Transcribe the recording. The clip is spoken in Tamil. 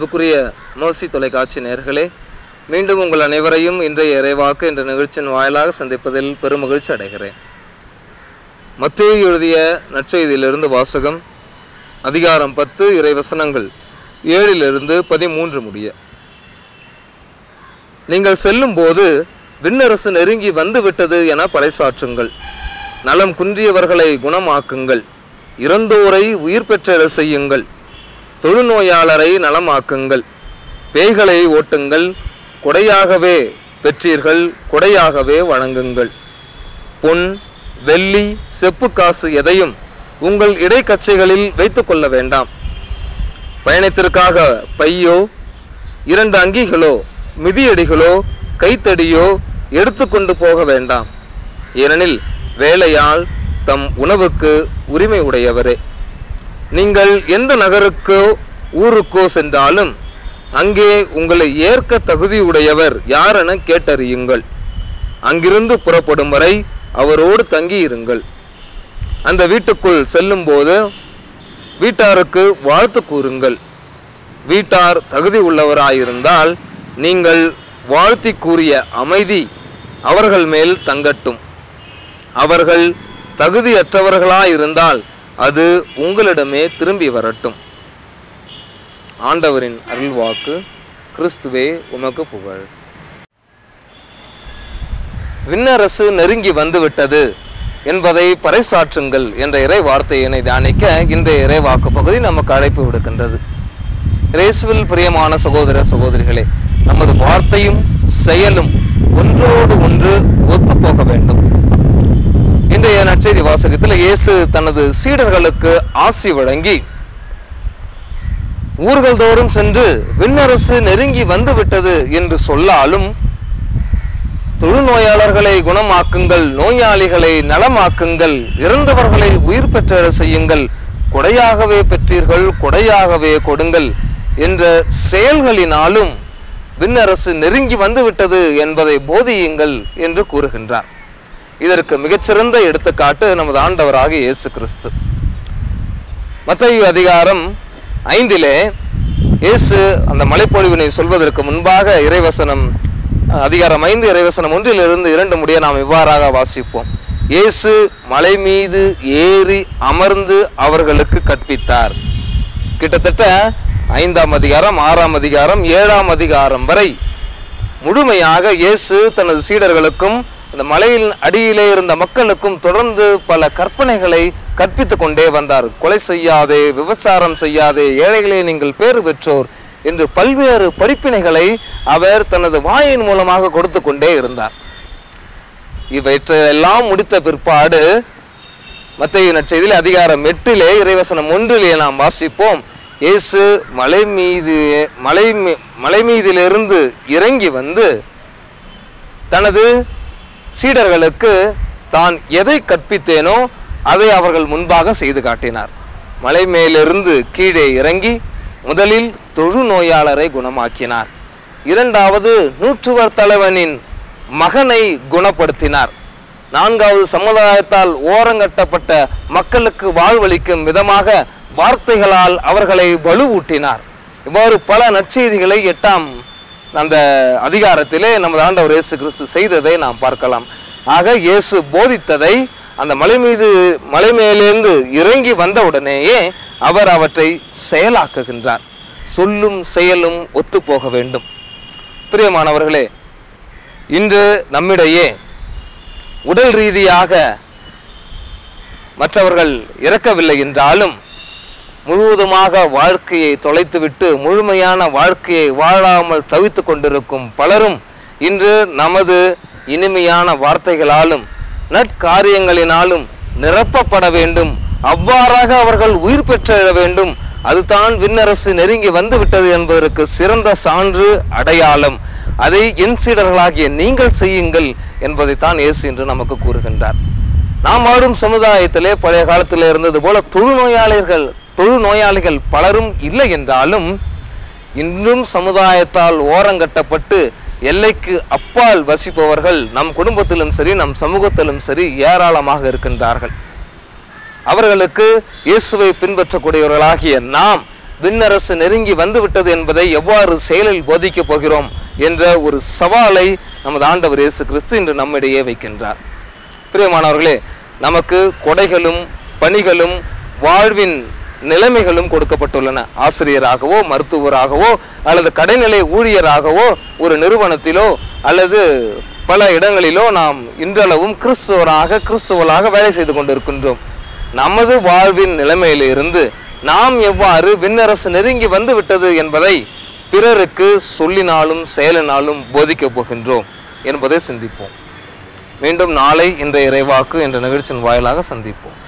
அன்புக்குரிய மோசி தொலைக்காட்சி நேயர்களே மீண்டும் உங்கள் அனைவரையும் இன்றைய இறைவாக்கு என்ற நிகழ்ச்சியின் வாயிலாக சந்திப்பதில் பெருமகிழ்ச்சி அடைகிறேன் மத்தேயு எழுதிய நற்செய்தியிலிருந்து வாசகம் அதிகாரம் பத்து இறைவசனங்கள் ஏழிலிருந்து பதிமூன்று முடிய நீங்கள் செல்லும்போது விண்ணரசு நெருங்கி வந்துவிட்டது என பறைசாற்றுங்கள் நலம் குன்றியவர்களை குணமாக்குங்கள் இறந்தோரை உயிர் பெற்றெழச் செய்யுங்கள் தொழுநோயாளரை நலமாக்குங்கள் பேய்களை ஓட்டுங்கள் கொடையாகவே பெற்றீர்கள் கொடையாகவே வழங்குங்கள் பொன் வெள்ளி செப்பு காசு எதையும் உங்கள் இடைக்கச்சைகளில் வைத்துக்கொள்ள வேண்டாம் பயணத்திற்காக பையோ இரண்டு அங்கிகளோ மிதியடிகளோ கைத்தடியோ எடுத்துக்கொண்டு போக வேண்டாம் ஏனெனில் வேலையால் தம் உணவுக்கு உரிமை உடையவரே நீங்கள் எந்த நகருக்கோ ஊருக்கோ சென்றாலும் அங்கே உங்களை ஏற்க தகுதியுடையவர் யாரென கேட்டறியுங்கள் அங்கிருந்து புறப்படும் வரை அவரோடு தங்கியிருங்கள் அந்த வீட்டுக்குள் செல்லும்போது வீட்டாருக்கு வாழ்த்து கூறுங்கள் வீட்டார் தகுதி உள்ளவராயிருந்தால் நீங்கள் வாழ்த்தி கூறிய அமைதி அவர்கள் மேல் தங்கட்டும் அவர்கள் தகுதியற்றவர்களாயிருந்தால் அது உங்களிடமே திரும்பி வரட்டும் ஆண்டவரின் அருள்வாக்கு கிறிஸ்துவே உமக்கு புகழ் விண்ணரசு நெருங்கி வந்துவிட்டது என்பதை பறைசாற்றுங்கள் என்ற இறை வார்த்தையினை தியானிக்க இன்றைய இறைவாக்கு பகுதி நமக்கு அழைப்பு விடுக்கின்றது இயேசுவில் பிரியமான சகோதர சகோதரிகளே நமது வார்த்தையும் செயலும் ஒன்றோடு ஒன்று ஒத்துப்போக வேண்டும் இன்றைய நற்செய்தி வாசகத்தில் இயேசு தனது சீடர்களுக்கு ஆசி வழங்கி ஊர்கள் தோறும் சென்று விண்ணரசு நெருங்கி வந்துவிட்டது என்று சொல்லாலும் தொழுநோயாளர்களை குணமாக்குங்கள் நோயாளிகளை நலமாக்குங்கள் இறந்தவர்களை உயிர் பெற்ற செய்யுங்கள் கொடையாகவே பெற்றீர்கள் கொடையாகவே கொடுங்கள் என்ற செயல்களினாலும் விண்ணரசு நெருங்கி வந்துவிட்டது என்பதை போதியுங்கள் என்று கூறுகின்றார் இதற்கு மிகச்சிறந்த எடுத்துக்காட்டு நமது ஆண்டவராக இயேசு கிறிஸ்து மத்தேயு அதிகாரம் ஐந்திலே இயேசு அந்த மலைப்பொழிவினை சொல்வதற்கு முன்பாக இறைவசனம் அதிகாரம் ஐந்து இறைவசனம் ஒன்றிலிருந்து இரண்டு முடிய நாம் இவ்வாறாக வாசிப்போம் இயேசு மலை மீது ஏறி அமர்ந்து அவர்களுக்கு கற்பித்தார் கிட்டத்தட்ட ஐந்தாம் அதிகாரம் ஆறாம் அதிகாரம் ஏழாம் அதிகாரம் வரை முழுமையாக இயேசு தனது சீடர்களுக்கும் அந்த மலையின் அடியிலே இருந்த மக்களுக்கும் தொடர்ந்து பல கற்பனைகளை கற்பித்து கொண்டே வந்தார் கொலை செய்யாதே விபச்சாரம் செய்யாதே ஏழைகளே நீங்கள் பேறு பெற்றோர் என்று பல்வேறு படிப்பினைகளை அவர் தனது வாயின் மூலமாக கொடுத்து கொண்டே இருந்தார் இவற்றையெல்லாம் முடித்த பிற்பாடு மத்திய நற்செய்தியில் அதிகாரம் எட்டிலே இறைவசனம் ஒன்றிலே நாம் வாசிப்போம் இயேசு மலை மீது மலை மீ- மலை மீதிலிருந்து இறங்கி வந்து தனது சீடர்களுக்கு தான் எதை கற்பித்தேனோ அதை அவர்கள் முன்பாக செய்து காட்டினார் மலை மேலிருந்து கீழே இறங்கி முதலில் தொழுநோயாளரை குணமாக்கினார் இரண்டாவது நூற்றுவர் தலைவனின் மகனை குணப்படுத்தினார் நான்காவது சமுதாயத்தால் ஓரங்கட்டப்பட்ட மக்களுக்கு வாழ்வளிக்கும் விதமாக வார்த்தைகளால் அவர்களை வலுவூட்டினார் இவ்வாறு பல நற்செய்திகளை எட்டாம் அந்த அதிகாரத்திலே நமது ஆண்டவர் இயேசு கிறிஸ்து செய்ததை நாம் பார்க்கலாம் ஆக இயேசு போதித்ததை அந்த மலை மீது மலை மேலிருந்து இறங்கி வந்தவுடனேயே அவர் அவற்றை செயலாக்குகின்றார் சொல்லும் செயலும் ஒத்துப்போக வேண்டும் பிரியமானவர்களே இன்று நம்மிடையே உடல் ரீதியாக மற்றவர்கள் இறக்கவில்லை என்றாலும் முழுவதுமாக வாழ்க்கையை தொலைத்துவிட்டு முழுமையான வாழ்க்கையை வாழாமல் தவித்து கொண்டிருக்கும் பலரும் இன்று நமது இனிமையான வார்த்தைகளாலும் நற்காரியங்களினாலும் நிரப்பப்பட வேண்டும் அவ்வாறாக அவர்கள் உயிர் பெற்ற வேண்டும் அதுதான் விண்ணரசு நெருங்கி வந்துவிட்டது என்பதற்கு சிறந்த சான்று அடையாளம் அதை என் சீடர்களாகிய நீங்கள் செய்யுங்கள் என்பதைத்தான் இயேசு என்று நமக்கு கூறுகின்றார் நாம் வாழும் சமுதாயத்திலே பழைய காலத்தில் இருந்தது போல தொழுநோயாளிகள் தொழுநோயாளிகள் பலரும் இல்லை என்றாலும் இன்றும் சமுதாயத்தால் ஓரங்கட்டப்பட்டு எல்லைக்கு அப்பால் வசிப்பவர்கள் நம் குடும்பத்திலும் சரி நம் சமூகத்திலும் சரி ஏராளமாக இருக்கின்றார்கள் அவர்களுக்கு இயேசுவை பின்பற்றக்கூடியவர்களாகிய நாம் விண்ணரசு நெருங்கி வந்துவிட்டது என்பதை எவ்வாறு செயலில் போதிக்கப் போகிறோம் என்ற ஒரு சவாலை நமது ஆண்டவர் இயேசு கிறிஸ்து இன்று நம்மிடையே வைக்கின்றார் பிரியமானவர்களே நமக்கு கொடைகளும் பணிகளும் வாழ்வின் நிலைமைகளும் கொடுக்கப்பட்டுள்ளன ஆசிரியராகவோ மருத்துவராகவோ அல்லது கடைநிலை ஊழியராகவோ ஒரு நிறுவனத்திலோ அல்லது பல இடங்களிலோ நாம் இன்றளவும் கிறிஸ்துவராக கிறிஸ்துவலாக வேலை செய்து கொண்டிருக்கின்றோம் நமது வாழ்வின் நிலைமையிலிருந்து நாம் எவ்வாறு விண்ணரசு நெருங்கி வந்து விட்டது என்பதை பிறருக்கு சொல்லினாலும் செயலினாலும் போதிக்கப் போகின்றோம் என்பதை சிந்திப்போம் மீண்டும் நாளை இன்றைய இறைவாக்கு என்ற நிகழ்ச்சியின் வாயிலாக சந்திப்போம்